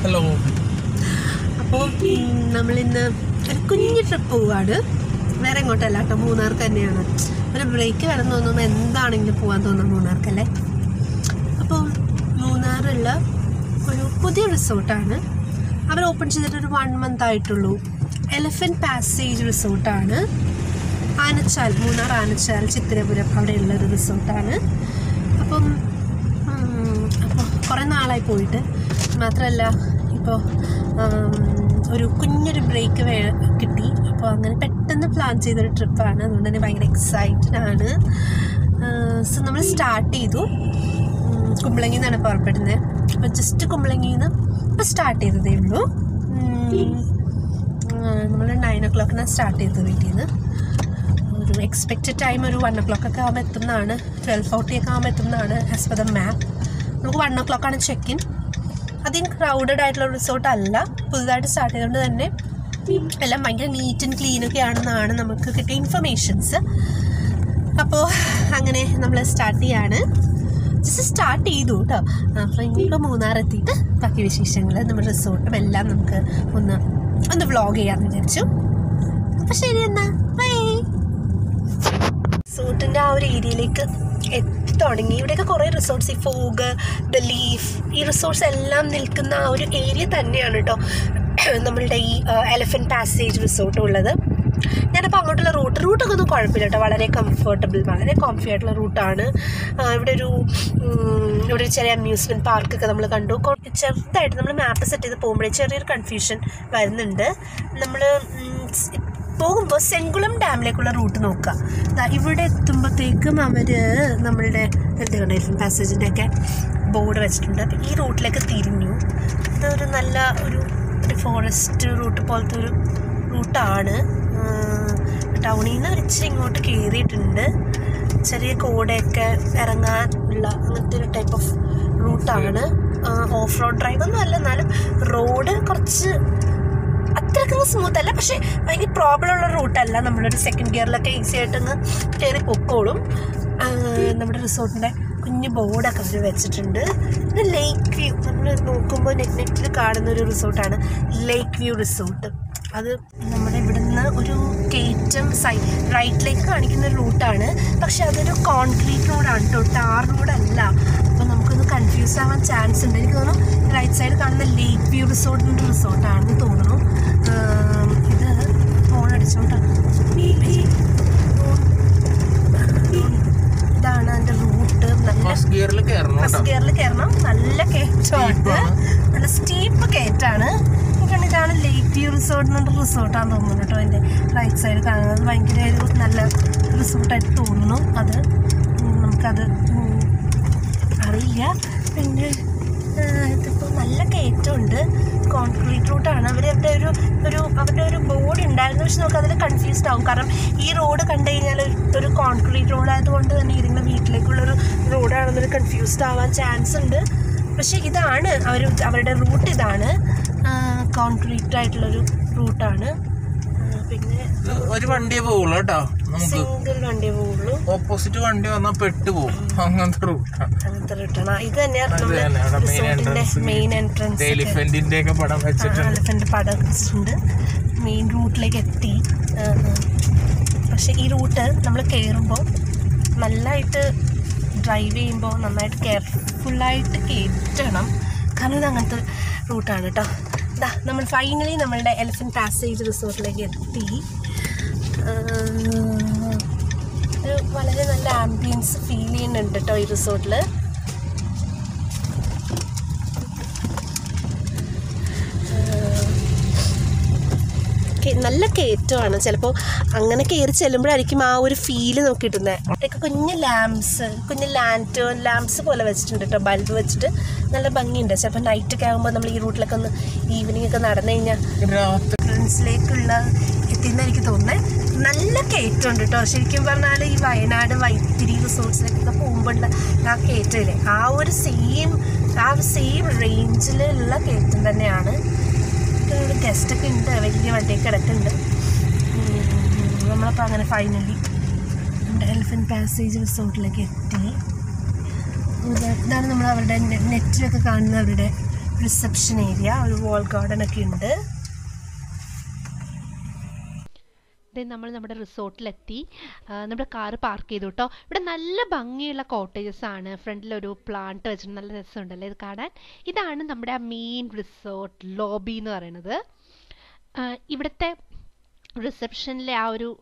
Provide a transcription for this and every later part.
Hello അപ്പോൾ നമ്മളിന്ന് ഒരു കുഞ്ഞു ട്രിപ്പ് പോവാണ് വേറെ എങ്ങോട്ടല്ല കേട്ടോ മൂന്നാർക്ക് തന്നെയാണ് ഒരു ബ്രേക്ക് വേണം തോന്നുമ്പോൾ എന്താണെങ്കിലും പോകാൻ തോന്നുന്നു മൂന്നാർക്കല്ലേ അപ്പോൾ മൂന്നാറുള്ള ഒരു പുതിയ റിസോർട്ടാണ് അവർ ഓപ്പൺ ചെയ്തിട്ട് ഒരു വൺ മന്ത് ആയിട്ടുള്ളൂ എലഫൻറ്റ് പാസേജ് റിസോർട്ടാണ് ആനച്ചാൽ മൂന്നാർ ആനച്ചാൽ ചിത്തിരപുരം അവിടെയുള്ള ഒരു റിസോർട്ടാണ് അപ്പം ഉം, അപ്പോൾ കുറേ നാളായി പോയിട്ട് മാത്രമല്ല ഇപ്പോൾ ഒരു കുഞ്ഞൊരു ബ്രേക്ക് വേ കിട്ടി അപ്പോൾ അങ്ങനെ പെട്ടെന്ന് പ്ലാൻ ചെയ്തൊരു ട്രിപ്പാണ് അതുകൊണ്ട് തന്നെ ഭയങ്കര എക്സൈറ്റഡ് ആണ് സോ നമ്മൾ സ്റ്റാർട്ട് ചെയ്തു കുമ്പളങ്ങിൽ നിന്നാണ് പുറപ്പെടുന്നത് അപ്പോൾ ജസ്റ്റ് കുമ്പളങ്ങിയിൽ നിന്ന് ഇപ്പോൾ സ്റ്റാർട്ട് ചെയ്തതേ ഉള്ളൂ നമ്മൾ നയൻ ഒ ക്ലോക്കിനാണ് സ്റ്റാർട്ട് ചെയ്തത് വീട്ടിൽ നിന്ന് ഒരു എക്സ്പെക്റ്റഡ് ടൈം ഒരു വൺ ഒ ക്ലോക്ക് ഒക്കെ ആകുമ്പോൾ എത്തുന്നതാണ് ട്വൽവ് ഫോർട്ടി ഒക്കെ ആകുമ്പോൾ എത്തുന്നതാണ് ആസ് പെർ ദ മാപ്പ് നമുക്ക് വൺ ഒ ക്ലോക്കാണ് ചെക്ക് ഇൻ അധികം ക്രൗഡഡ് ആയിട്ടുള്ള റിസോർട്ട് അല്ല പുതുതായിട്ട് സ്റ്റാർട്ട് ചെയ്തുകൊണ്ട് തന്നെ എല്ലാം ഭയങ്കര നീറ്റ് ആൻഡ് ക്ലീൻ ഒക്കെ ആണെന്നാണ് നമുക്ക് കിട്ടിയ ഇൻഫർമേഷൻസ് അപ്പോൾ അങ്ങനെ നമ്മൾ സ്റ്റാർട്ട് ചെയ്യാണ് ജസ്റ്റ് സ്റ്റാർട്ട് ചെയ്തു കേട്ടോ അപ്പോൾ ഇനിയിപ്പോൾ മൂന്നാർ എത്തിയിട്ട് ബാക്കി വിശേഷങ്ങൾ നമ്മുടെ റിസോർട്ടും എല്ലാം നമുക്ക് ഒന്ന് ഒന്ന് വ്ളോഗ് ചെയ്യാമെന്ന് വിചാരിച്ചു അപ്പോൾ ശരി എന്നാ ബൈ റിസോർട്ടിൻ്റെ ആ ഒരു ഏരിയയിലേക്ക് എത്തി തുടങ്ങി ഇവിടെയൊക്കെ കുറേ റിസോർട്ട്സ് ഈ ഫോഗ് ദ ലീഫ് ഈ റിസോർട്ട്സ് എല്ലാം നിൽക്കുന്ന ആ ഒരു ഏരിയ തന്നെയാണ് കേട്ടോ നമ്മളുടെ ഈ എലഫൻറ്റ് പാസേജ് റിസോർട്ട് ഉള്ളത് ഞാനപ്പോൾ അങ്ങോട്ടുള്ള റൂട്ട് റൂട്ടൊക്കെ ഒന്നും കുഴപ്പമില്ല കേട്ടോ വളരെ കംഫർട്ടബിൾ വളരെ കോംഫി ആയിട്ടുള്ള റൂട്ടാണ് ഇവിടെ ഒരു ഉം, ഇവിടെ ഒരു ചെറിയ അമ്യൂസ്മെൻറ്റ് പാർക്കൊക്കെ നമ്മൾ കണ്ടു കൊ- ചെറുതായിട്ട് നമ്മൾ മാപ്പ് സെറ്റ് ചെയ്ത് പോകുമ്പോഴേ ചെറിയൊരു കൺഫ്യൂഷൻ വരുന്നുണ്ട് നമ്മൾ പോകുമ്പോൾ സെങ്കുളം ഡാമിലേക്കുള്ള റൂട്ട് നോക്കുക ദാ ഇവിടെ എത്തുമ്പോഴത്തേക്കും അവർ നമ്മളുടെ എന്താണ് എലിഫൻ പാസേജിൻ്റെ ഒക്കെ ബോർഡ് വെച്ചിട്ടുണ്ട് അപ്പം ഈ റൂട്ടിലേക്ക് തിരിഞ്ഞു ഇതൊരു നല്ല ഒരു ഒരു ഫോറസ്റ്റ് റൂട്ട് പോലത്തെ ഒരു റൂട്ടാണ് ടൗണിൽ നിന്ന് ഒരു ഇച്ചിരി ഇങ്ങോട്ട് കയറിയിട്ടുണ്ട് ചെറിയ കോടയൊക്കെ ഇറങ്ങാൻ ഉള്ള അങ്ങനത്തെ ഒരു ടൈപ്പ് ഓഫ് റൂട്ടാണ് ഓഫ് റോഡ് ഡ്രൈവ് ഒന്നും അല്ല എന്നാലും റോഡ് കുറച്ച് അത്രയ്ക്കും സ്മൂത്ത് അല്ല പക്ഷേ ഭയങ്കര പ്രോബ്ലം ഉള്ള റൂട്ടല്ല നമ്മളൊരു സെക്കൻഡ് ഗിയറിലൊക്കെ ഈസി ആയിട്ടൊന്ന് കയറി പൊക്കോളും ആ, നമ്മുടെ റിസോർട്ടിൻ്റെ കുഞ്ഞു ബോർഡൊക്കെ അവർ വെച്ചിട്ടുണ്ട് ഇത് ലേക്ക് വ്യൂ നമ്മൾ നോക്കുമ്പോൾ നെറ്റ് നെറ്റിൽ കാണുന്ന ഒരു റിസോർട്ടാണ് ലേക്ക് വ്യൂ റിസോർട്ട് അത് നമ്മുടെ ഇവിടുന്ന് ഒരു കയറ്റം സൈ റൈറ്റിലേക്ക് കാണിക്കുന്ന ഒരു റൂട്ടാണ് പക്ഷെ അതൊരു കോൺക്രീറ്റ് റോഡാണ് കേട്ടോ ടാർ റോഡല്ല അപ്പോൾ നമുക്കൊന്ന് കൺഫ്യൂസ് ആവാൻ ചാൻസ് ഉണ്ട് എനിക്ക് തോന്നുന്നു റൈറ്റ് സൈഡ് കാണുന്ന ലേക്ക് വ്യൂ റിസോർട്ടിൻ്റെ റിസോർട്ടാണെന്ന് തോന്നുന്നു ആം, ഇത് ഫോൺ അടിച്ചോണ്ടാണ് ഇതാണ് അതിൻ്റെ റൂട്ട് നല്ല ഫസ്റ്റ് ഗിയറിൽ കയറണം ഫസ്റ്റ് കേട്ടോ ഗിയറിൽ കയറണം നല്ല കയറ്റമാണ് Steep ആണ്. നല്ല സ്റ്റീപ്പ് കയറ്റാണ് എനിക്കാണ് ഇതാണ് ലേക്ക് വ്യൂ റിസോർട്ട് എന്നുള്ള റിസോർട്ടാന്ന് തോന്നുന്നു കേട്ടോ അതിൻ്റെ റൈറ്റ് സൈഡ് കാണുന്നത് ഭയങ്കര ഒരു നല്ല റിസോർട്ടായിട്ട് തോന്നുന്നു അത് ഉം, നമുക്കത് ഉം, അറിയില്ല പിന്നെ ആ, ഇതിപ്പോൾ നല്ല കയറ്റമുണ്ട് കോൺക്രീറ്റ് റൂട്ടാണ് അവർ അവരുടെ ഒരു ഒരു അവരുടെ ഒരു ബോർഡ് ഉണ്ടായിരുന്നു പക്ഷെ നമുക്ക് അതിൽ കൺഫ്യൂസ്ഡ് ആവും കാരണം ഈ റോഡ് കണ്ടു കഴിഞ്ഞാൽ ഒരു- ഒരു കോൺക്രീറ്റ് റോഡ് ആയതുകൊണ്ട് തന്നെ ഇതിൻ്റെ വീട്ടിലേക്കുള്ളൊരു റോഡാണെന്നൊരു കൺഫ്യൂസ്ഡ് ആവാൻ ചാൻസ് ഉണ്ട് പക്ഷെ ഇതാണ് അവർ അവരുടെ റൂട്ട് ഇതാണ് കോൺക്രീറ്റ് ആയിട്ടുള്ളൊരു റൂട്ടാണ് പിന്നെ ഇത് ഒരു വണ്ടിയെ പോകുള്ളൂ കേട്ടോ നമുക്ക് സിംഗിൾ വണ്ടിയേ പോവുള്ളൂ ഓപ്പോസിറ്റ് വണ്ടി വന്നാൽ പെട്ടു പോകും അങ്ങനത്തെ റൂട്ടാണ് അങ്ങനത്തെ റൂട്ടാണ് ഇത് തന്നെയാണ് അത് നമ്മുടെ തന്നെ അവിടെ മെയിൻ റിസോർട്ടിന്റെ എൻട്രൻസ് മെയിൻ എൻട്രൻസ് എലിഫന്റിന്റെ ഒക്കെ പടം വെച്ചിട്ടുണ്ട് എലഫന്റ് പടം വെച്ചിട്ടുണ്ട് മെയിൻ റൂട്ടിലേക്ക് എത്തി ആ, ആ. പക്ഷെ ഈ റൂട്ട് നമ്മൾ കയറുമ്പോൾ നല്ലതായിട്ട് ഡ്രൈവ് ചെയ്യുമ്പോൾ നന്നായിട്ട് കെയർഫുള്ളായിട്ട് കയറ്റണം കാരണം ഇത് അങ്ങനത്തെ റൂട്ടാണ് കേട്ടോ ഇതാ നമ്മൾ ഫൈനലി നമ്മളുടെ എലിഫൻറ്റ് പാസേജ് റിസോർട്ടിലേക്ക് എത്തി ആ, ഒരു വളരെ നല്ല ആംബിയൻസ് ഫീൽ ചെയ്യുന്നുണ്ട് കേട്ടോ ഈ റിസോർട്ടിൽ കെ- നല്ല കയറ്റമാണ് ചിലപ്പോൾ അങ്ങനെ കയറി ചെല്ലുമ്പോഴായിരിക്കും ആ ഒരു ഫീല് നമുക്ക് കിട്ടുന്നത് അവിടെയൊക്കെ കുഞ്ഞ് ലാംപ്സ് കുഞ്ഞ് ലാൻറ്റേൺ ലാംപ്സ് പോലെ വെച്ചിട്ടുണ്ട് കേട്ടോ ബൾബ് വെച്ചിട്ട് നല്ല ഭംഗിയുണ്ട് ചിലപ്പോൾ നൈറ്റൊക്കെ ആകുമ്പോൾ നമ്മൾ ഈ റൂട്ടിലൊക്കെ ഒന്ന് ഈവനിങ് ഒക്കെ നടന്നു കഴിഞ്ഞാൽ രാത്രി ഫ്രണ്ട്സിലേക്കുള്ള എത്തിയെന്ന് എനിക്ക് തോന്നുന്നത് നല്ല കയറ്റമുണ്ട് കേട്ടോ ശരിക്കും പറഞ്ഞാൽ ഈ വയനാട് വൈത്തിരി റിസോർട്ട്സിലേക്കൊക്കെ പോകുമ്പോഴുള്ള ആ കയറ്റമില്ലേ ആ ഒരു സെയിം ആ ഒരു സെയിം റേഞ്ചിലുള്ള കയറ്റം തന്നെയാണ് ഒരു ഗസ്റ്റൊക്കെ ഉണ്ട് വലിയ വണ്ടിയൊക്കെ കിടക്കുന്നുണ്ട് ഉം, നമ്മളപ്പോൾ അങ്ങനെ ഫൈനലി നമ്മുടെ എലിഫൻറ്റ് പാസേജ് റിസോർട്ടിലേക്ക് എത്തി ഇത് ഇതാണ് നമ്മൾ അവരുടെ നെ- നെറ്റിലൊക്കെ കാണുന്ന അവരുടെ റിസപ്ഷൻ ഏരിയ ഒരു വാൾ ഗാർഡൻ ഒക്കെ ഉണ്ട് ദെൻ നമ്മൾ നമ്മുടെ റിസോർട്ടിലെത്തി ആ, നമ്മുടെ കാറ് പാർക്ക് ചെയ്തു കേട്ടോ ഇവിടെ നല്ല ഭംഗിയുള്ള കോട്ടേജസ് ആണ് ഫ്രണ്ടിലൊരു പ്ലാന്റ് വെച്ചിട്ട് നല്ല രസമുണ്ടല്ലേ ഇത് കാണാൻ ഇതാണ് നമ്മുടെ ആ മെയിൻ റിസോർട്ട് ലോബി എന്ന് പറയുന്നത് ആ, ഇവിടുത്തെ റിസപ്ഷനിലെ ആ ഒരു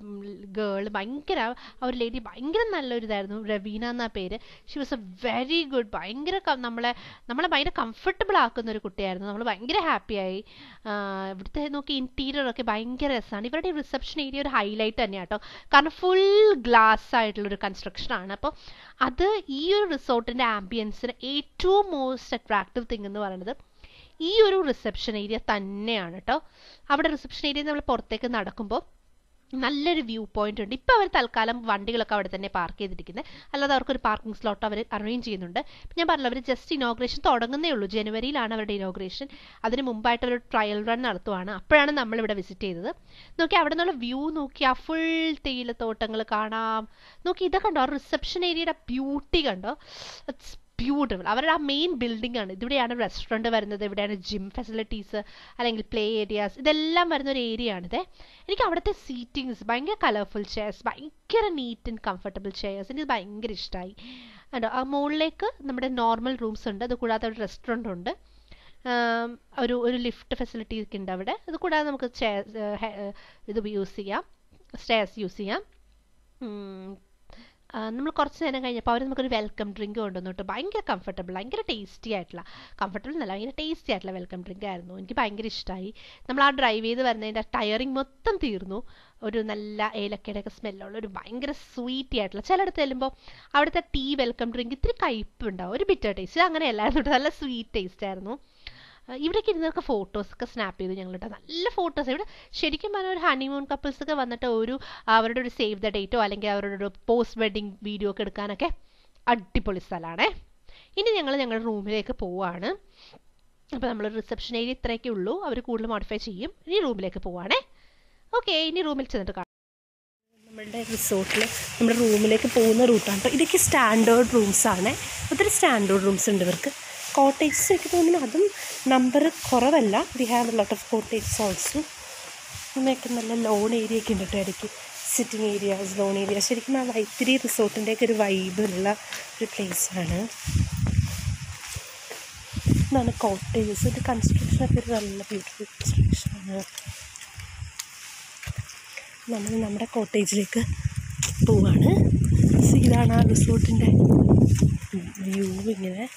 ഗേൾ ഭയങ്കര ആ ഒരു ലേഡി ഭയങ്കര നല്ലൊരു ഇതായിരുന്നു റവീന എന്നാ പേര് she was a very good ഭയങ്കര ക- നമ്മളെ നമ്മളെ ഭയങ്കര കംഫർട്ടബിൾ ആക്കുന്ന ഒരു കുട്ടിയായിരുന്നു നമ്മൾ ഭയങ്കര ഹാപ്പിയായി ഇവിടുത്തെ നോക്കി ഇൻറ്റീരിയർ ഒക്കെ ഭയങ്കര രസമാണ് ഇവരുടെ റിസപ്ഷൻ ഏരിയ ഒരു ഹൈലൈറ്റ് തന്നെയാണ് കേട്ടോ കാരണം ഫുൾ ഗ്ലാസ് ആയിട്ടുള്ളൊരു കൺസ്ട്രക്ഷൻ ആണ് അപ്പോൾ അത് ഈ ഒരു റിസോർട്ടിൻ്റെ ആംബിയൻസിന് ഏറ്റവും മോസ്റ്റ് അട്രാക്റ്റീവ് തിങ് എന്ന് പറയുന്നത് ഈ ഒരു റിസപ്ഷൻ ഏരിയ തന്നെയാണ് കേട്ടോ അവിടെ റിസപ്ഷൻ ഏരിയ നമ്മൾ പുറത്തേക്ക് നടക്കുമ്പോൾ നല്ലൊരു വ്യൂ പോയിന്റ് ഉണ്ട് ഇപ്പോൾ അവർ തൽക്കാലം വണ്ടികളൊക്കെ അവിടെ തന്നെ പാർക്ക് ചെയ്തിരിക്കുന്നത് അല്ലാതെ അവർക്കൊരു പാർക്കിംഗ് സ്ലോട്ട് അവർ അറേഞ്ച് ചെയ്യുന്നുണ്ട് ഇപ്പം ഞാൻ പറഞ്ഞല്ലോ അവർ ജസ്റ്റ് ഇനോഗ്രേഷൻ തുടങ്ങുന്നേ ഉള്ളൂ ജനുവരിയിലാണ് അവരുടെ ഇനോഗ്രേഷൻ അതിന് മുമ്പായിട്ട് അവർ ട്രയൽ റൺ നടത്തുവാണ് അപ്പോഴാണ് നമ്മളിവിടെ വിസിറ്റ് ചെയ്തത് നോക്കി അവിടെ നിന്നുള്ള വ്യൂ നോക്കി ആ ഫുൾ തേയിലത്തോട്ടങ്ങൾ കാണാം നോക്കി ഇതൊക്കെ കണ്ടോ റിസപ്ഷൻ ഏരിയയുടെ ബ്യൂട്ടി കണ്ടോ ഇറ്റ്സ് ബ്യൂട്ടിഫുൾ അവരുടെ ആ മെയിൻ ബിൽഡിംഗ് ആണ് ഇവിടെയാണ് റെസ്റ്റോറൻറ്റ് വരുന്നത് ഇവിടെയാണ് ജിം ഫെസിലിറ്റീസ് അല്ലെങ്കിൽ പ്ലേ ഏരിയാസ് ഇതെല്ലാം വരുന്ന ഒരു ഏരിയ ആണിത് എനിക്ക് അവിടുത്തെ സീറ്റിങ്സ് ഭയങ്കര കളർഫുൾ ചെയർസ് ഭയങ്കര നീറ്റ് ആൻഡ് കംഫർട്ടബിൾ ചെയർസ് എനിക്ക് ഭയങ്കര ഇഷ്ടമായി ഉണ്ടോ ആ മുകളിലേക്ക് നമ്മുടെ നോർമൽ റൂംസ് ഉണ്ട് അത് കൂടാതെ ഒരു റെസ്റ്റോറൻ്റ് ഉണ്ട് ആം, ഒരു ഒരു ലിഫ്റ്റ് ഫെസിലിറ്റി ഒക്കെ ഉണ്ട് അവിടെ അത് കൂടാതെ നമുക്ക് ചെയർ ഇത് യൂസ് ചെയ്യാം സ്റ്റെയർസ് യൂസ് ചെയ്യാം ഉം, ആ, നമ്മൾ കുറച്ച് നേരം കഴിഞ്ഞപ്പോൾ അവർ നമുക്കൊരു വെൽക്കം ഡ്രിങ്ക് കൊണ്ടുവന്നു കേട്ടോ ഭയങ്കര കംഫർട്ടബിൾ ഭയങ്കര ടേസ്റ്റി ആയിട്ടുള്ള കംഫർട്ടബിൾ എന്നല്ല ഭയങ്കര ടേസ്റ്റി ആയിട്ടുള്ള വെൽക്കം ഡ്രിങ്ക് ആയിരുന്നു എനിക്ക് ഭയങ്കര ഇഷ്ടമായി നമ്മൾ ആ ഡ്രൈവ് ചെയ്ത് വരുന്നതിൻ്റെ ടയറിങ് മൊത്തം തീർന്നു ഒരു നല്ല ഏലക്കയുടെ ഒക്കെ സ്മെല്ലുള്ള ഒരു ഭയങ്കര സ്വീറ്റി ആയിട്ടുള്ള ചിലയിടത്ത് ചെല്ലുമ്പോൾ അവിടുത്തെ ടീ വെൽക്കം ഡ്രിങ്ക് ഇത്തിരി കയ്പുണ്ടാവും ഒരു ബിറ്റർ ടേസ്റ്റ് ഇത് അങ്ങനെയല്ലായിരുന്നു കേട്ടോ നല്ല സ്വീറ്റ് ടേസ്റ്റ് ആയിരുന്നു ആ, ഇവിടേക്ക് ഇരുന്നൊക്കെ ഫോട്ടോസ് ഒക്കെ സ്നാപ്പ് ചെയ്തു ഞങ്ങൾ കേട്ടോ നല്ല ഫോട്ടോസ് ഇവിടെ ശരിക്കും പറഞ്ഞാൽ ഒരു ഹണിമൂൺ കപ്പിൾസ് ഒക്കെ വന്നിട്ട് ഒരു അവരുടെ ഒരു സേവ് ദ ഡേറ്റോ അല്ലെങ്കിൽ അവരുടെ ഒരു പോസ്റ്റ് വെഡിങ് വീഡിയോ ഒക്കെ എടുക്കാനൊക്കെ അടിപൊളി സ്ഥലമാണേ ഇനി ഞങ്ങൾ ഞങ്ങളുടെ റൂമിലേക്ക് പോവാണ് അപ്പോൾ നമ്മൾ റിസപ്ഷൻ ഏരിയ ഇത്രയൊക്കെ ഉള്ളൂ അവർ കൂടുതൽ മോഡിഫൈ ചെയ്യും ഇനി റൂമിലേക്ക് പോവാണേ ഓക്കെ ഇനി റൂമിൽ ചെന്നിട്ട് കാണാം നമ്മളുടെ റിസോർട്ടിൽ നമ്മുടെ റൂമിലേക്ക് പോകുന്ന റൂട്ടാണ് കേട്ടോ ഇതൊക്കെ സ്റ്റാൻഡേർഡ് റൂംസ് ആണ് ഒത്തിരി സ്റ്റാൻഡേർഡ് റൂംസ് ഉണ്ട് ഇവർക്ക് കോട്ടേജസ് എനിക്ക് തോന്നുന്നു അതും നമ്പർ കുറവല്ല we have a lot of cottages also ഇന്നൊക്കെ നല്ല ലോൺ ഏരിയ ഒക്കെ ഉണ്ട് കേട്ടോ ഇടയ്ക്ക് സിറ്റിംഗ് ഏരിയാസ് ലോൺ ഏരിയ ശരിക്കും ആ വൈത്തിരി റിസോർട്ടിൻ്റെയൊക്കെ ഒരു വൈബ് ഉള്ള ഒരു place ആണ് ഇതാണ് കോട്ടേജസ് ഇത് കൺസ്ട്രക്ഷനൊക്കെ ഒരു നല്ല ബ്യൂട്ടിഫുൾ കൺസ്ട്രക്ഷനാണ് നമ്മൾ നമ്മുടെ കോട്ടേജിലേക്ക് പോവാണ് So, ഇതാണ് ആ റിസോർട്ടിൻ്റെ വ്യൂ ഇങ്ങനെ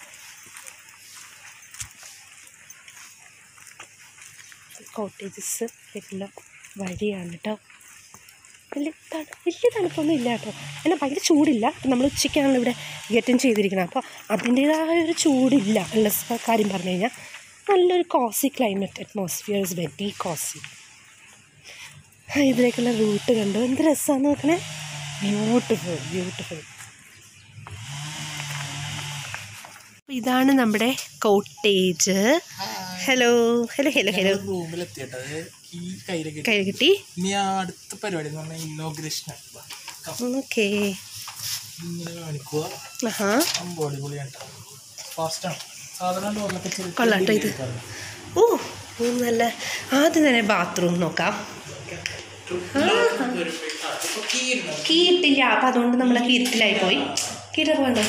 കോട്ടേജസ് ഉള്ള വഴിയാണ് കേട്ടോ വലിയ തണു വലിയ തണുപ്പൊന്നും ഇല്ല കേട്ടോ എന്നാൽ ഭയങ്കര ചൂടില്ല അപ്പം നമ്മൾ ഉച്ചയ്ക്കാണല്ലോ ഇവിടെ ഗെറ്റ് ഇൻ ചെയ്തിരിക്കുന്നത് അപ്പോൾ അതിൻ്റേതായ ഒരു ചൂടില്ല ഉള്ള സ- കാര്യം പറഞ്ഞു കഴിഞ്ഞാൽ നല്ലൊരു cosy climate atmosphere is very cosy ഇതിലേക്കുള്ള റൂട്ട് കണ്ടു എന്ത് രസമാണെന്ന് നോക്കണേ ബ്യൂട്ടിഫുൾ ബ്യൂട്ടിഫുൾ ഇതാണ് നമ്മുടെ cottage hello hello hello hello റൂമിലെത്തിയിട്ടത് ഈ കയ്യിലേക്ക് കൈ കിട്ടി ഇനി ആ അടുത്ത പരിപാടി എന്ന് പറഞ്ഞാൽ ഇന്നോഗ്രേഷൻ ഓക്കേ ഇങ്ങനെ കാണിക്കുക ആഹാ സംഭവം അടിപൊളിയാണ് ഫാസ്റ്റാണ് സാധാരണ ഡോറിലൊക്കെ ചെറിയ കൊള്ളാട്ടോ ഇത് ഓ ഇത് നല്ല ആദ്യം തന്നെ ബാത്റൂം നോക്കാം കീ ഇട്ടില്ല അപ്പം അതുകൊണ്ട് നമ്മൾ കീരത്തിലായി പോയി കീരർ വേണ്ട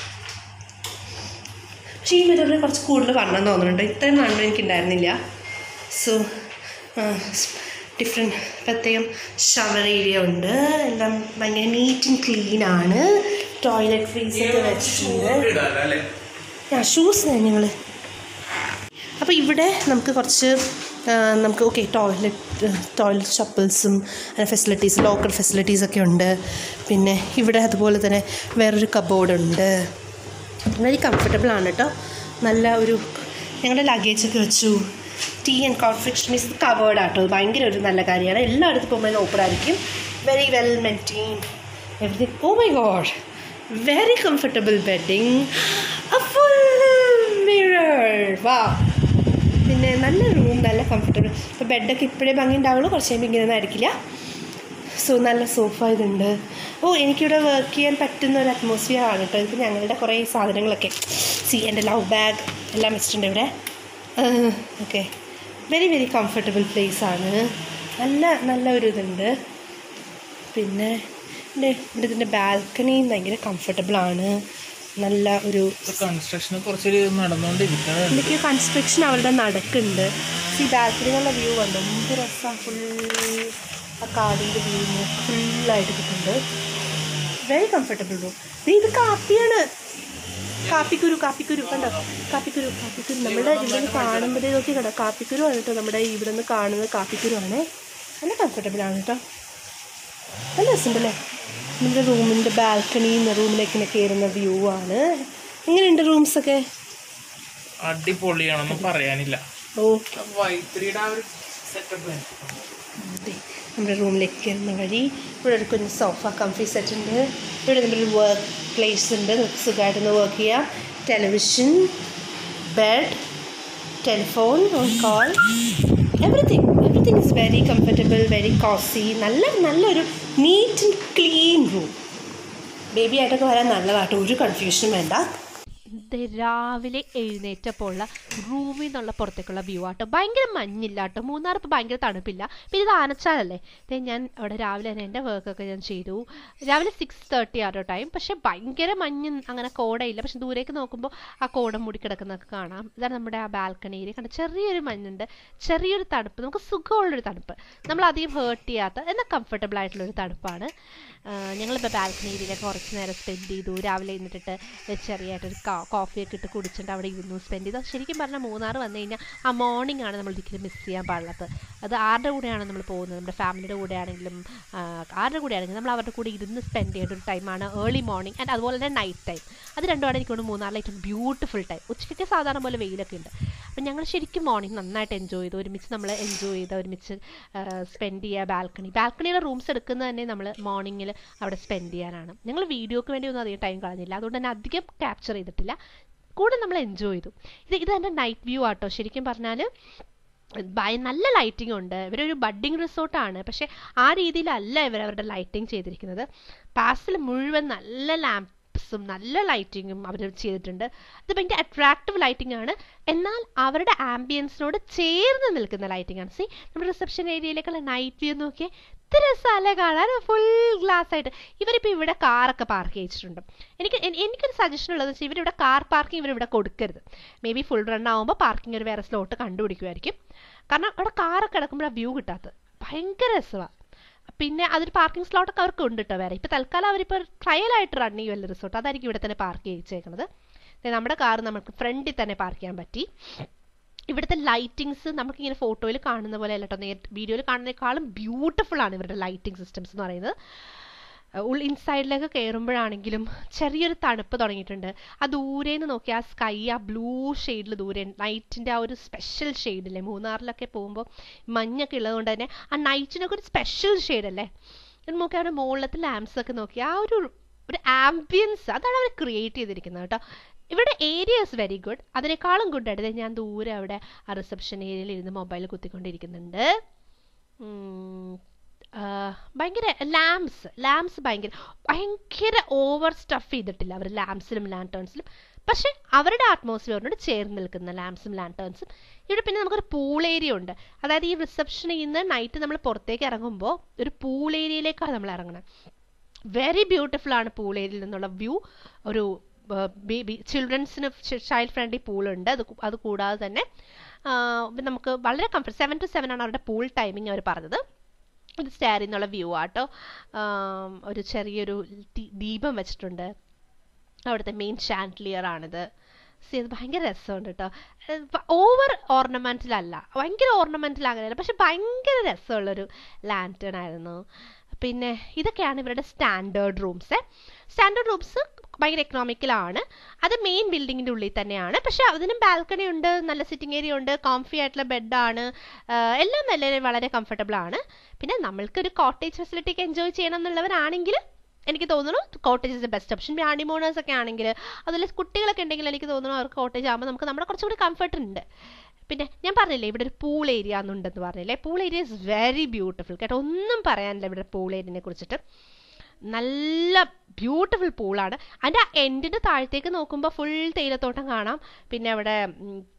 പക്ഷേ ഈ മിററിൽ കുറച്ച് കൂടുതൽ വണ്ണം തോന്നുന്നുണ്ട് ഇത്രയും വണ്ണം എനിക്കുണ്ടായിരുന്നില്ല സോ ഡിഫറെൻറ്റ് പ്രത്യേകം ഷവർ ഏരിയ ഉണ്ട് എല്ലാം ഭയങ്കര നീറ്റ് ആൻഡ് ക്ലീൻ ആണ് ടോയ്ലറ്റ് ഫ്രീസൊക്കെ വെച്ചിട്ടുണ്ട് ആ ഷൂസ് ഞങ്ങൾ അപ്പോൾ ഇവിടെ നമുക്ക് കുറച്ച് ആ, നമുക്ക് ഓക്കെ ടോയ്ലറ്റ് ടോയ്ലറ്റ് ചപ്പൽസും ഫെസിലിറ്റീസ് ലോക്കർ ഫെസിലിറ്റീസ് ഒക്കെ ഉണ്ട് പിന്നെ ഇവിടെ അതുപോലെ തന്നെ വേറൊരു കബോർഡ് ഉണ്ട് വെരി കംഫർട്ടബിൾ ആണ് കേട്ടോ നല്ല ഒരു ഞങ്ങളുടെ ലഗേജ് ഒക്കെ വെച്ചു tea and confection is covered ആട്ടോ ഭയങ്കര ഒരു നല്ല കാര്യമാണ് എല്ലായിടത്തും പോകുമ്പോൾ ഓപ്പൺ ആയിരിക്കും very well maintain everything oh my God very comfortable bedding full mirror വാ പിന്നെ നല്ല റൂം നല്ല കംഫർട്ടബിൾ ഇപ്പോൾ ബെഡൊക്കെ ഇപ്പോഴേ ഭംഗി ഉണ്ടാവുള്ളൂ കുറച്ച് കഴിയുമ്പോൾ ഇങ്ങനെയൊന്നും ആയിരിക്കില്ല സോ നല്ല സോഫ ഇതുണ്ട് ഓ എനിക്കിവിടെ വർക്ക് ചെയ്യാൻ പറ്റുന്ന ഒരു അറ്റ്മോസ്ഫിയർ ആണ് കേട്ടോ ഇത് ഞങ്ങളുടെ കുറേ സാധനങ്ങളൊക്കെ സി എൻ്റെ ലവ് ബാഗ് എല്ലാം വെച്ചിട്ടുണ്ട് ഇവിടെ okay very very comfortable place ആണ് നല്ല നല്ല ഒരു ഇതുണ്ട് പിന്നെ ഇവിടെ ഇവിടെ ഇതിൻ്റെ ബാൽക്കണിയും ഭയങ്കര കംഫർട്ടബിൾ ആണ് നല്ല ഒരു കൺസ്ട്രക്ഷൻ കുറച്ചൊരു നടന്നുകൊണ്ടിരിക്കുന്നുണ്ട് എന്തൊക്കെയോ കൺസ്ട്രക്ഷൻ അവരുടെ നടക്കുന്നുണ്ട് ഈ ബാൽക്കണികളുടെ വ്യൂ കണ്ടു എന്ത് രസമാണ് ഫുൾ ആ കാടിൻ്റെ വ്യൂ ഫുള്ളായിട്ട് കിട്ടുന്നുണ്ട് വെരി കംഫർട്ടബിൾ റൂം ഇത് കാപ്പിയാണ് കാപ്പിക്കുരു കാപ്പിക്കുരു കണ്ടോ കാപ്പിക്കുരു കാപ്പിക്കുരു നമ്മുടെ ഇവിടെ നിന്ന് കാണുമ്പോഴേ നോക്കി കണ്ടോ കാപ്പിക്കുരു ആണ് കേട്ടോ നമ്മുടെ ഇവിടെ നിന്ന് കാണുന്നത് കാപ്പിക്കുരു ആണ് നല്ല കംഫർട്ടബിൾ ആണ് കേട്ടോ നല്ല രസമുണ്ടല്ലേ നമ്മുടെ റൂമിൻ്റെ ബാൽക്കണിയിൽ നിന്ന് റൂമിലേക്ക് ഇങ്ങനെ കയറുന്ന വ്യൂ ആണ് എങ്ങനെയുണ്ട് റൂംസൊക്കെ അടിപൊളിയാണെന്ന് പറയാനില്ല ഓ വൈത്തിരിയുടെ ആ ഒരു സെറ്റപ്പ് അതെ നമ്മുടെ റൂമിലേക്ക് കയറുന്ന വഴി ഇവിടെ ഒരു കുഞ്ഞ് സോഫ കംഫി സെറ്റ് ഉണ്ട് ഇവിടെ നമ്മുടെ വർക്ക് പ്ലേസ് ഉണ്ട് നമുക്ക് സുഖമായിട്ടൊന്ന് വർക്ക് ചെയ്യാം television bed telephone on call everything everything is very comfortable very cosy നല്ല നല്ലൊരു neat and clean room baby ആയിട്ടൊക്കെ വരാൻ നല്ലതാട്ടോ ഒരു കൺഫ്യൂഷനും വേണ്ട ദേ രാവിലെ എഴുന്നേറ്റപ്പോൾ ഉള്ള റൂമിൽ നിന്നുള്ള പുറത്തേക്കുള്ള വ്യൂ ആട്ടോ ഭയങ്കര മഞ്ഞില്ല കേട്ടോ മൂന്നാർ ഇപ്പോൾ ഭയങ്കര തണുപ്പില്ല പിന്നെ ഇത് ആനച്ചാലല്ലേ ദേ ഞാൻ അവിടെ രാവിലെ തന്നെ എൻ്റെ വർക്കൊക്കെ ഞാൻ ചെയ്തു രാവിലെ സിക്സ് തേർട്ടി ആട്ടോ ടൈം പക്ഷേ ഭയങ്കര മഞ്ഞ് അങ്ങനെ കോടയില്ല പക്ഷെ ദൂരേക്ക് നോക്കുമ്പോൾ ആ കോട മൂടി കിടക്കുന്നതൊക്കെ കാണാം ഇതാണ് നമ്മുടെ ആ ബാൽക്കണിയിൽ കണ്ട ചെറിയൊരു മഞ്ഞുണ്ട് ചെറിയൊരു തണുപ്പ് നമുക്ക് സുഖമുള്ളൊരു തണുപ്പ് നമ്മൾ അധികം ഹേർട്ട് ചെയ്യാത്ത എന്നാൽ കംഫർട്ടബിൾ ആയിട്ടുള്ളൊരു തണുപ്പാണ് ഞങ്ങളിപ്പോൾ ബാൽക്കണി ഏരിയയിലൊക്കെ കുറച്ച് നേരം സ്പെൻഡ് ചെയ്തു രാവിലെ എഴുന്നിട്ടിട്ട് ചെറിയായിട്ടൊരു കോഫിയൊക്കെ ഇട്ട് കുടിച്ചിട്ട് അവിടെ ഇരുന്നു സ്പെൻഡ് ചെയ്തു ശരിക്കും പറഞ്ഞാൽ മൂന്നാർ വന്നു കഴിഞ്ഞാൽ ആ മോർണിംഗ് ആണ് നമ്മൾ ഒരിക്കലും മിസ് ചെയ്യാൻ പാടില്ലാത്തത് അത് ആരുടെ കൂടെയാണ് നമ്മൾ പോകുന്നത് നമ്മുടെ ഫാമിലിയുടെ കൂടെ ആണെങ്കിലും ആ, ആരുടെ കൂടെ ആണെങ്കിലും നമ്മൾ അവരുടെ കൂടെ ഇരുന്ന് സ്പെൻഡ് ചെയ്യേണ്ട ഒരു ടൈമാണ് ഏർലി മോർണിംഗ് ആൻഡ് അതുപോലെ തന്നെ നൈറ്റ് ടൈം അത് രണ്ടുമാണ് എനിക്ക് തോന്നുന്നു മൂന്നാറിലെ ഏറ്റവും ബ്യൂട്ടിഫുൾ ടൈം ഉച്ചയ്ക്ക് സാധാരണ പോലെ വെയിലൊക്കെ ഉണ്ട് അപ്പം ഞങ്ങൾ ശരിക്കും മോർണിംഗ് നന്നായിട്ട് എൻജോയ് ചെയ്തു ഒരുമിച്ച് നമ്മൾ എൻജോയ് ചെയ്ത് ഒരുമിച്ച് സ്പെൻഡ് ചെയ്യുക ബാൽക്കണി ബാൽക്കണിയുടെ റൂംസ് എടുക്കുന്നത് തന്നെ നമ്മൾ മോർണിംഗിൽ അവിടെ സ്പെൻഡ് ചെയ്യാനാണ് ഞങ്ങൾ വീഡിയോക്ക് വേണ്ടി ഒന്നും അധികം ടൈം കളഞ്ഞില്ല അതുകൊണ്ട് തന്നെ അധികം ക്യാപ്ചർ ചെയ്തിട്ടില്ല കൂടെ നമ്മൾ എൻജോയ് ചെയ്തു ഇത് ഇത് എൻ്റെ നൈറ്റ് വ്യൂ ആട്ടോ ശരിക്കും പറഞ്ഞാൽ ഭയ നല്ല ലൈറ്റിംഗ് ഉണ്ട് ഇവരൊരു ബഡ്ഡിങ് റിസോർട്ടാണ് പക്ഷേ ആ രീതിയിലല്ല ഇവർ അവരുടെ ലൈറ്റിംഗ് ചെയ്തിരിക്കുന്നത് പാസിൽ മുഴുവൻ നല്ല ലാംപ്സും നല്ല ലൈറ്റിങ്ങും അവർ ചെയ്തിട്ടുണ്ട് അത് ഭയങ്കര അട്രാക്റ്റീവ് ലൈറ്റിംഗ് ആണ് എന്നാൽ അവരുടെ ആംബിയൻസിനോട് ചേർന്ന് നിൽക്കുന്ന ലൈറ്റിംഗ് ആണ് സി നമ്മുടെ റിസപ്ഷൻ ഏരിയയിലേക്കുള്ള നൈറ്റ് വ്യൂ നോക്കിയേ ഇത് രസമല്ലേ കാണാൻ ഫുൾ ഗ്ലാസ് ആയിട്ട് ഇവരിപ്പോൾ ഇവിടെ കാറൊക്കെ പാർക്ക് ചെയ്തിട്ടുണ്ട് എനിക്ക് എൻ- എനിക്കൊരു സജഷൻ ഉള്ളത് വെച്ചാൽ ഇവരിവിടെ കാർ പാർക്കിംഗ് ഇവരിവിടെ കൊടുക്കരുത് മേ ബി ഫുൾ റൺ ആകുമ്പോൾ പാർക്കിംഗ് ഒരു വേറെ സ്ലോട്ട് കണ്ടുപിടിക്കുമായിരിക്കും കാരണം അവിടെ കാറൊക്കെ കിടക്കുമ്പോൾ ആ വ്യൂ കിട്ടാത്തത് ഭയങ്കര രസമാണ് പിന്നെ അതൊരു പാർക്കിംഗ് സ്ലോട്ടൊക്കെ അവർക്ക് ഉണ്ട് കേട്ടോ വേറെ ഇപ്പോൾ തൽക്കാലം അവരിപ്പോൾ ട്രയലായിട്ട് റൺ ചെയ്യുമല്ലോ റിസോർട്ട് അതായിരിക്കും ഇവിടെ തന്നെ പാർക്ക് ചെയ്യിച്ചേക്കുന്നത് ദേ നമ്മുടെ കാർ നമുക്ക് ഫ്രണ്ടിൽ തന്നെ പാർക്ക് ചെയ്യാൻ പറ്റി ഇവിടുത്തെ ലൈറ്റിങ്സ് നമുക്കിങ്ങനെ ഫോട്ടോയിൽ കാണുന്ന പോലെ അല്ല കേട്ടോ നേരിട്ട് വീഡിയോയിൽ കാണുന്നതിനേക്കാളും ബ്യൂട്ടിഫുൾ ആണ് ഇവരുടെ ലൈറ്റിംഗ് സിസ്റ്റംസ് എന്ന് പറയുന്നത് അഹ് ഉൾ ഇൻസൈഡിലേക്ക് കയറുമ്പോഴാണെങ്കിലും ചെറിയൊരു തണുപ്പ് തുടങ്ങിയിട്ടുണ്ട് ആ ദൂരേന്ന് നോക്കി ആ സ്കൈ ആ ബ്ലൂ ഷെയ്ഡിൽ ദൂരെ നൈറ്റിൻ്റെ ആ ഒരു സ്പെഷ്യൽ ഷെയ്ഡില്ലേ മൂന്നാറിലൊക്കെ പോകുമ്പോൾ മഞ്ഞൊക്കെ ഉള്ളതുകൊണ്ട് തന്നെ ആ നൈറ്റിനൊക്കെ ഒരു സ്പെഷ്യൽ ഷെയ്ഡല്ലേ ഇത് നോക്കി അവരുടെ മുകളിലത്തെ ലാംപ്സ് ഒക്കെ നോക്കി ആ ഒരു ഒരു ആംബിയൻസ് അതാണ് അവർ ക്രിയേറ്റ് ചെയ്തിരിക്കുന്നത് കേട്ടോ ഇവിടെ ഏരിയ ഇസ് വെരി ഗുഡ് അതിനേക്കാളും ഗുഡ് ആയിട്ട് ദേ ഞാൻ ദൂരെ അവിടെ ആ റിസപ്ഷൻ ഏരിയയിൽ ഇരുന്ന് മൊബൈൽ കുത്തിക്കൊണ്ടിരിക്കുന്നുണ്ട് ഉം, ആ, ഭയങ്കര ലാംപ്സ് ലാംപ്സ് ഭയങ്കര ഭയങ്കര ഓവർ സ്റ്റഫ് ചെയ്തിട്ടില്ല അവർ ലാംപ്സിലും ലാൻറ്റേൺസിലും പക്ഷെ അവരുടെ അറ്റ്മോസ്ഫിയറിനോട് ചേർന്ന് നിൽക്കുന്ന ലാംപ്സും ലാൻറ്റേൺസും ഇവിടെ പിന്നെ നമുക്കൊരു പൂൾ ഏരിയ ഉണ്ട് അതായത് ഈ റിസപ്ഷനിൽ നിന്ന് നൈറ്റ് നമ്മൾ പുറത്തേക്ക് ഇറങ്ങുമ്പോൾ ഒരു പൂൾ ഏരിയയിലേക്കാണ് നമ്മൾ ഇറങ്ങുന്നത് വെരി ബ്യൂട്ടിഫുൾ ആണ് പൂൾ ഏരിയയിൽ നിന്നുള്ള വ്യൂ ഒരു ബേബി ചിൽഡ്രൻസിന് ചൈൽഡ് ഫ്രണ്ട്ലി പൂൾ ഉണ്ട് അത് കു- അത് കൂടാതെ തന്നെ ആ, നമുക്ക് വളരെ കംഫർട്ട് സെവൻ ടു സെവൻ ആണ് അവരുടെ പൂൾ ടൈമിംഗ് അവർ പറഞ്ഞത് ഇത് സ്റ്റെയറിൽ നിന്നുള്ള വ്യൂ ആട്ടോ ആം, ഒരു ചെറിയൊരു ദീ- ദീപം വെച്ചിട്ടുണ്ട് അവിടുത്തെ മെയിൻ ഷാൻഡ്ലിയർ ആണിത് സി അത് ഭയങ്കര രസമുണ്ട് കേട്ടോ ഓവർ ഓർണമെന്റലല്ല ഭയങ്കര ഓർണമെന്റൽ അങ്ങനെയല്ല പക്ഷെ ഭയങ്കര രസമുള്ളൊരു ലാൻറ്റേൺ ആയിരുന്നു പിന്നെ ഇതൊക്കെയാണ് ഇവരുടെ സ്റ്റാൻഡേർഡ് റൂംസ് സ്റ്റാൻഡേർഡ് റൂംസ് ഭയങ്കര എക്കണോമിക്കലാണ് അത് മെയിൻ ബിൽഡിങ്ങിൻ്റെ ഉള്ളിൽ തന്നെയാണ് പക്ഷെ അതിനും ബാൽക്കണി ഉണ്ട് നല്ല സിറ്റിംഗ് ഏരിയ ഉണ്ട് കോംഫി ആയിട്ടുള്ള ബെഡാണ് എല്ലാം നല്ല വളരെ കംഫർട്ടബിൾ ആണ് പിന്നെ നമ്മൾക്കൊരു കോട്ടേജ് ഫെസിലിറ്റി ഒക്കെ എൻജോയ് ചെയ്യണം എന്നുള്ളവരാണെങ്കിൽ എനിക്ക് തോന്നുന്നു cottage is the best option honeymooners ഒക്കെ ആണെങ്കിൽ അതുപോലെ കുട്ടികളൊക്കെ ഉണ്ടെങ്കിൽ എനിക്ക് തോന്നുന്നു അവർക്ക് കോട്ടേജ് ആകുമ്പോൾ നമുക്ക് നമ്മുടെ കുറച്ചുകൂടി കംഫർട്ട് ഉണ്ട് പിന്നെ ഞാൻ പറഞ്ഞില്ലേ ഇവിടെ ഒരു പൂൾ ഏരിയ എന്നുണ്ടെന്ന് പറഞ്ഞില്ലേ pool area is very beautiful കേട്ടോ ഒന്നും പറയാനില്ല ഇവിടെ പൂൾ ഏരിയനെ കുറിച്ചിട്ട് നല്ല ബ്യൂട്ടിഫുൾ പൂളാണ് അതിൻ്റെ ആ എൻഡിൻ്റെ താഴത്തേക്ക് നോക്കുമ്പോൾ ഫുൾ തേയിലത്തോട്ടം കാണാം പിന്നെ അവിടെ ഉം,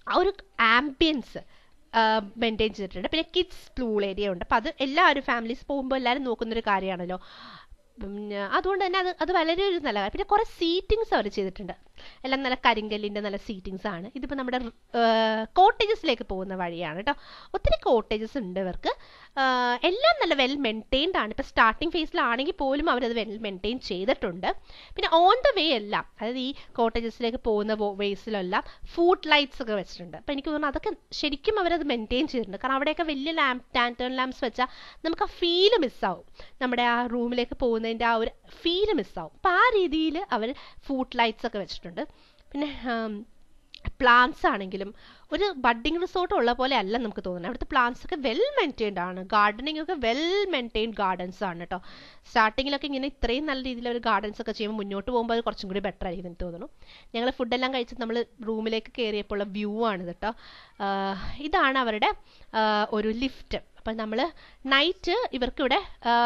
ആ ഒരു ആംബിയൻസ് മെയിൻറ്റെയിൻ ചെയ്തിട്ടുണ്ട് പിന്നെ കിഡ്സ് പ്ലൂൾ ഏരിയ ഉണ്ട് അപ്പം അത് എല്ലാവരും ഫാമിലീസ് പോകുമ്പോൾ എല്ലാവരും നോക്കുന്നൊരു കാര്യമാണല്ലോ പിന്നെ അതുകൊണ്ട് തന്നെ അത് അത് വളരെ ഒരു നല്ല കാര്യം പിന്നെ കുറേ സീറ്റിങ്സ് അവർ ചെയ്തിട്ടുണ്ട് എല്ലാം നല്ല കരിങ്കല്ലിൻ്റെ നല്ല സീറ്റിങ്സ് ആണ് ഇതിപ്പോൾ നമ്മുടെ കോട്ടേജസിലേക്ക് പോകുന്ന വഴിയാണ് കേട്ടോ ഒത്തിരി കോട്ടേജസ് ഉണ്ട് ഇവർക്ക് ആഹ് എല്ലാം നല്ല വെൽ മെയിൻറ്റെയിൻഡ് ആണ് ഇപ്പോൾ സ്റ്റാർട്ടിംഗ് ഫേസിലാണെങ്കിൽ പോലും അവരത് വെൽ മെയിൻറ്റെയിൻ ചെയ്തിട്ടുണ്ട് പിന്നെ ഓൺ ദ വേ എല്ലാം അതായത് ഈ കോട്ടേജസിലേക്ക് പോകുന്ന വേസിലെല്ലാം ഫുഡ് ലൈറ്റ്സ് ഒക്കെ വെച്ചിട്ടുണ്ട് അപ്പോൾ എനിക്ക് തോന്നുന്നു അതൊക്കെ ശരിക്കും അവരത് മെയിൻറ്റെയിൻ ചെയ്തിട്ടുണ്ട് കാരണം അവിടെയൊക്കെ വലിയ ലാമ്പ് ടാൻറ്റേൺ ലാംപ്സ് വെച്ചാൽ നമുക്ക് ആ ഫീല് മിസ്സാവും നമ്മുടെ ആ റൂമിലേക്ക് പോകുന്നതിൻ്റെ ആ ഒരു ഫീല് മിസ്സാവും അപ്പോൾ ആ രീതിയിൽ അവർ ഫുഡ് ലൈറ്റ്സ് ഒക്കെ വെച്ചിട്ടുണ്ട് പിന്നെ പ്ലാന്റ്സ് ആണെങ്കിലും ഒരു ബഡ്ഡിങ് റിസോർട്ട് ഉള്ള പോലെ അല്ല നമുക്ക് തോന്നുന്നത് അവിടുത്തെ പ്ലാന്റ്സ് ഒക്കെ വെൽ മെയിൻറ്റെയിൻഡ് ആണ് ഗാർഡനിങ് ഒക്കെ വെൽ മെയിൻറ്റെയിൻഡ് ഗാർഡൻസ് ആണ് കേട്ടോ സ്റ്റാർട്ടിങ്ങിലൊക്കെ ഇങ്ങനെ ഇത്രയും നല്ല രീതിയിൽ ഒരു ഗാർഡൻസ് ഒക്കെ ചെയ്യുമ്പോൾ മുന്നോട്ട് പോകുമ്പോൾ അത് കുറച്ചും കൂടി ബെറ്റർ ആയിരിക്കും എനിക്ക് തോന്നുന്നു ഞങ്ങൾ ഫുഡെല്ലാം കഴിച്ച് നമ്മൾ റൂമിലേക്ക് കയറിയപ്പോൾ ഉള്ള വ്യൂ ആണ് കേട്ടോ ആഹ് ഇതാണ് അവരുടെ ആഹ് ഒരു ലിഫ്റ്റ് അപ്പം നമ്മൾ നൈറ്റ് ഇവർക്കിവിടെ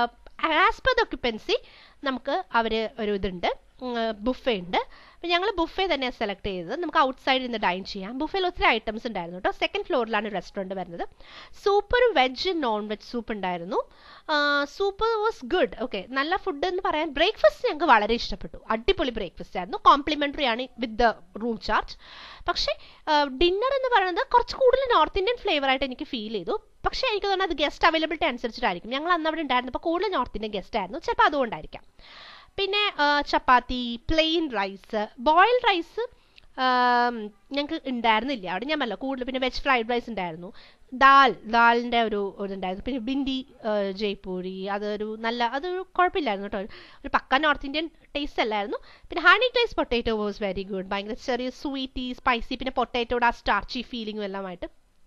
ആസ് പെർ ദ ഒക്യുപ്പൻസി നമുക്ക് അവർ ഒരു ഇതുണ്ട് ബുഫേ ഉണ്ട് അപ്പം ഞങ്ങൾ ബുഫേ തന്നെയാണ് സെലക്ട് ചെയ്തത് നമുക്ക് ഔട്ട്സൈഡിൽ നിന്ന് ഡൈൻ ചെയ്യാം ബുഫേയിൽ ഒത്തിരി ഐറ്റംസ് ഉണ്ടായിരുന്നു കേട്ടോ സെക്കൻഡ് ഫ്ലോറിലാണ് റെസ്റ്റോറൻറ്റ് വരുന്നത് സൂപ്പ് ഒരു വെജ് നോൺ വെജ് സൂപ്പ് ഉണ്ടായിരുന്നു സൂപ്പ് വാസ് ഗുഡ് ഓക്കെ നല്ല ഫുഡ് എന്ന് പറയാൻ ബ്രേക്ക്ഫാസ്റ്റ് ഞങ്ങൾക്ക് വളരെ ഇഷ്ടപ്പെട്ടു അടിപൊളി ബ്രേക്ക്ഫാസ്റ്റ് ആയിരുന്നു കോംപ്ലിമെൻ്ററി ആണ് വിത്ത് ദ റൂം ചാർജ് പക്ഷേ ഡിന്നർ എന്ന് പറയുന്നത് കുറച്ച് കൂടുതൽ നോർത്ത് ഇന്ത്യൻ ഫ്ലേവർ ആയിട്ട് എനിക്ക് ഫീൽ ചെയ്തു പക്ഷേ എനിക്ക് തോന്നുന്നത് അത് ഗസ്റ്റ് അവൈലബിലിറ്റി അനുസരിച്ചിട്ടായിരിക്കും ഞങ്ങൾ അന്ന് അവിടെ ഉണ്ടായിരുന്നപ്പോൾ കൂടുതൽ നോർത്ത് ഇന്ത്യൻ ഗസ്റ്റ് ആയിരുന്നു ചിലപ്പോൾ അതുകൊണ്ടായിരിക്കാം പിന്നെ ആ, chapati plain rice boiled rice ഞങ്ങൾക്ക് ഉണ്ടായിരുന്നില്ല അവിടെ ഞാൻ പറഞ്ഞല്ലോ കൂടുതൽ പിന്നെ വെജ് ഫ്രൈഡ് റൈസ് ഉണ്ടായിരുന്നു ദാൽ ദാലിൻ്റെ ഒരു ഇതുണ്ടായിരുന്നു പിന്നെ ബിന്ദി ആ, ജയ്പൂരി അതൊരു നല്ല അതൊരു കുഴപ്പമില്ലായിരുന്നു കേട്ടോ ഒരു പക്ക നോർത്ത് ഇന്ത്യൻ ടേസ്റ്റ് അല്ലായിരുന്നു പിന്നെ honey glaze potato was very good ഭയങ്കര ചെറിയ സ്വീറ്റി സ്പൈസി പിന്നെ പൊട്ടേറ്റോയുടെ ആ സ്റ്റാർച്ചി ഫീലിങ്ങും എല്ലാമായിട്ട്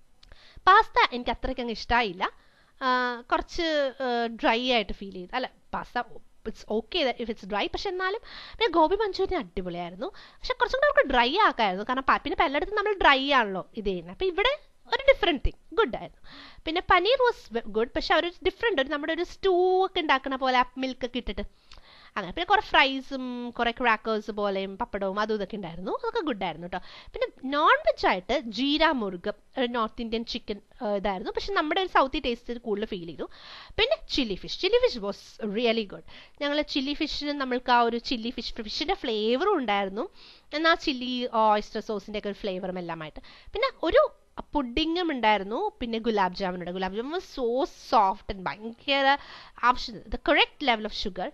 പാസ്ത എനിക്ക് അത്രയ്ക്ക് അങ്ങ് ഇഷ്ടമായില്ല കുറച്ച് ഡ്രൈ ആയിട്ട് ഫീൽ ചെയ്തു അല്ല pasta it's okay if it's dry പക്ഷെ എന്നാലും പിന്നെ ഗോബി മഞ്ചൂരിയൻ അടിപൊളിയായിരുന്നു പക്ഷെ കുറച്ചും കൂടെ നമുക്ക് ഡ്രൈ ആക്കായിരുന്നു കാരണം പ- പിന്നെ പലയിടത്തും നമ്മൾ ഡ്രൈ ആണല്ലോ ഇത് ചെയ്യുന്നത് അപ്പോൾ ഇവിടെ ഒരു ഡിഫറെൻറ്റ് തിങ് ഗുഡ് ആയിരുന്നു പിന്നെ പനീർ വാസ് ഗുഡ് പക്ഷെ അവർ ഡിഫറെൻ്റ് ഒരു നമ്മുടെ ഒരു സ്റ്റൂ ഒക്കെ ഉണ്ടാക്കുന്ന പോലെ മിൽക്ക് ഒക്കെ ഇട്ടിട്ട് അങ്ങനെ പിന്നെ കുറേ ഫ്രൈസും കുറേ ക്രാക്കേഴ്സ് പോലെയും പപ്പടവും അതും ഇതൊക്കെ ഉണ്ടായിരുന്നു അതൊക്കെ ഗുഡായിരുന്നു കേട്ടോ പിന്നെ നോൺ വെജ് ആയിട്ട് ജീര മുറുഗ് ഒരു നോർത്ത് ഇന്ത്യൻ ചിക്കൻ ഇതായിരുന്നു പക്ഷെ നമ്മുടെ ഒരു സൗത്തി ടേസ്റ്റ് കൂടുതൽ ഫീൽ ചെയ്തു പിന്നെ chilli fish chilli fish was really good ഞങ്ങൾ ചില്ലി ഫിഷിന് നമ്മൾക്ക് ആ ഒരു ചില്ലി ഫിഷ് ഫിഷിൻ്റെ ഫ്ലേവറും ഉണ്ടായിരുന്നു എന്നാൽ ചില്ലി ഓയിസ്റ്റർ സോസിൻ്റെ ഒക്കെ ഒരു ഫ്ലേവറും എല്ലാമായിട്ട് പിന്നെ ഒരു പുഡിങ്ങും ഉണ്ടായിരുന്നു പിന്നെ ഗുലാബ് ജാമുൻ ഉണ്ട് gulab jamun so soft and ഭയങ്കര ആവശ്യം the correct level of sugar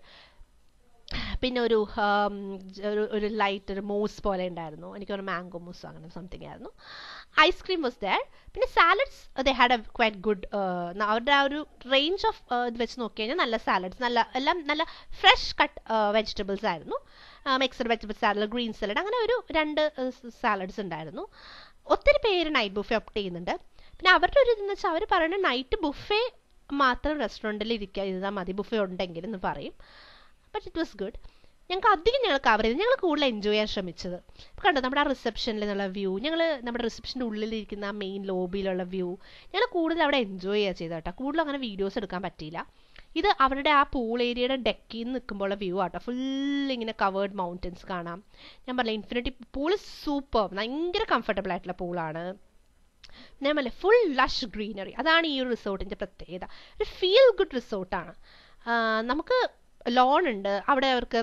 പിന്നെ ഒരു ആം, ഒരു ഒരു ലൈറ്റ് ഒരു മൂസ് പോലെ ഉണ്ടായിരുന്നു എനിക്കൊരു മാംഗോ മൂസ് അങ്ങനെ സംതിങ് ആയിരുന്നു ഐസ്ക്രീം വാസ് ദയർ പിന്നെ salads they had a quite good അവരുടെ ആ ഒരു റേഞ്ച് ഓഫ് ഇത് വെച്ച് നോക്കി കഴിഞ്ഞാൽ നല്ല സാലഡ്സ് നല്ല എല്ലാം നല്ല ഫ്രഷ് കട്ട് വെജിറ്റബിൾസ് ആയിരുന്നു mixed vegetable salad green salad അങ്ങനെ ഒരു രണ്ട് സാലഡ്സ് ഉണ്ടായിരുന്നു ഒത്തിരി പേര് നൈറ്റ് ബുഫേ ഓപ്റ്റ് ചെയ്യുന്നുണ്ട് പിന്നെ അവരുടെ ഒരു ഇതെന്ന് വെച്ചാൽ അവർ പറയുന്നത് നൈറ്റ് ബുഫേ മാത്രം റെസ്റ്റോറൻറ്റിൽ ഇരിക്കുക ഇരുന്നാൽ മതി ബുഫേ ഉണ്ടെങ്കിൽ എന്ന് പറയും ബട്ട് ഇറ്റ് വാസ് ഗുഡ് ഞങ്ങൾക്ക് അധികം ഞങ്ങൾ കവർ ചെയ്ത് ഞങ്ങൾ കൂടുതൽ എൻജോയ് ചെയ്യാൻ ശ്രമിച്ചത് ഇപ്പം കണ്ടോ നമ്മുടെ ആ റിസപ്ഷനിൽ നിന്നുള്ള വ്യൂ ഞങ്ങൾ നമ്മുടെ റിസപ്ഷൻ്റെ ഉള്ളിലിരിക്കുന്ന ആ മെയിൻ ലോബിയിലുള്ള വ്യൂ ഞങ്ങൾ കൂടുതൽ അവിടെ എൻജോയ് ചെയ്യുക ചെയ്തത് കേട്ടോ കൂടുതൽ അങ്ങനെ വീഡിയോസ് എടുക്കാൻ പറ്റിയില്ല ഇത് അവരുടെ ആ പൂൾ ഏരിയയുടെ ഡെക്കിൽ നിന്ന് നിൽക്കുമ്പോഴുള്ള വ്യൂ ആട്ടോ ഫുൾ ഇങ്ങനെ കവേർഡ് മൗണ്ടൻസ് കാണാം ഞാൻ പറഞ്ഞില്ല ഇൻഫിനിറ്റി പൂൾ സൂപ്പർ ഭയങ്കര കംഫർട്ടബിൾ ആയിട്ടുള്ള പൂളാണ് ഞാൻ പറഞ്ഞില്ലേ ഫുൾ ലഷ് ഗ്രീനറി അതാണ് ഈ ഒരു റിസോർട്ടിൻ്റെ പ്രത്യേകത ഒരു ഫീൽ ഗുഡ് റിസോർട്ടാണ് നമുക്ക് ലോൺ ഉണ്ട് അവിടെ അവർക്ക്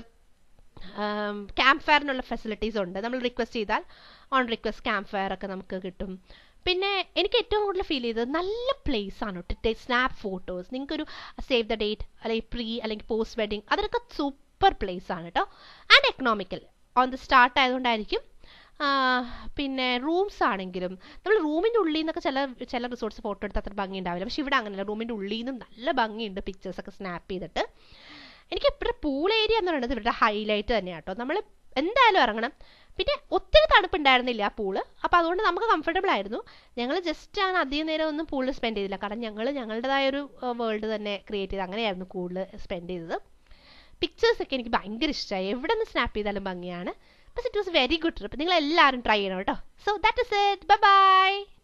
ക്യാമ്പ് ഫയറിനുള്ള ഫെസിലിറ്റീസ് ഉണ്ട് നമ്മൾ റിക്വസ്റ്റ് ചെയ്താൽ ഓൺ റിക്വസ്റ്റ് ക്യാമ്പ് ഫയർ ഒക്കെ നമുക്ക് കിട്ടും പിന്നെ എനിക്ക് ഏറ്റവും കൂടുതൽ ഫീൽ ചെയ്തത് നല്ല പ്ലേസ് ആണ് കേട്ടോ സ്നാപ്പ് ഫോട്ടോസ് നിങ്ങൾക്കൊരു സേവ് ദ ഡേറ്റ് അല്ലെങ്കിൽ പ്രീ അല്ലെങ്കിൽ പോസ്റ്റ് വെഡിങ് അതിനൊക്കെ സൂപ്പർ പ്ലേസ് ആണ് കേട്ടോ and economical on the start ആയതുകൊണ്ടായിരിക്കും ആ, പിന്നെ റൂംസ് ആണെങ്കിലും നമ്മൾ റൂമിൻ്റെ ഉള്ളിൽ നിന്നൊക്കെ ചില ചില റിസോർട്ട്സ് ഫോട്ടോ എടുത്ത് അത്ര ഭംഗി ഉണ്ടാവില്ല പക്ഷെ ഇവിടെ അങ്ങനെയല്ല റൂമിൻ്റെ ഉള്ളിൽ നിന്നും നല്ല ഭംഗിയുണ്ട് പിക്ചേഴ്സ് ഒക്കെ സ്നാപ്പ് ചെയ്തിട്ട് എനിക്ക് ഇവരുടെ പൂൾ ഏരിയ എന്ന് പറയുന്നത് ഇവരുടെ ഹൈലൈറ്റ് തന്നെയാണ് കേട്ടോ നമ്മൾ എന്തായാലും ഇറങ്ങണം പിന്നെ ഒത്തിരി തണുപ്പുണ്ടായിരുന്നില്ല ആ പൂള് അപ്പോൾ അതുകൊണ്ട് നമുക്ക് കംഫർട്ടബിൾ ആയിരുന്നു ഞങ്ങൾ ജസ്റ്റ് ആണ് അധികം നേരം ഒന്നും പൂളിൽ സ്പെൻഡ് ചെയ്തില്ല കാരണം ഞങ്ങൾ ഞങ്ങളുടേതായ ഒരു വേൾഡ് തന്നെ ക്രിയേറ്റ് ചെയ്ത് അങ്ങനെയായിരുന്നു കൂടുതൽ സ്പെൻഡ് ചെയ്തത് പിക്ചേഴ്സ് ഒക്കെ എനിക്ക് ഭയങ്കര ഇഷ്ടമായി എവിടെ നിന്ന് സ്നാപ്പ് ചെയ്താലും ഭംഗിയാണ് but it was very good trip നിങ്ങൾ എല്ലാവരും ട്രൈ ചെയ്യണം കേട്ടോ so that is it bye by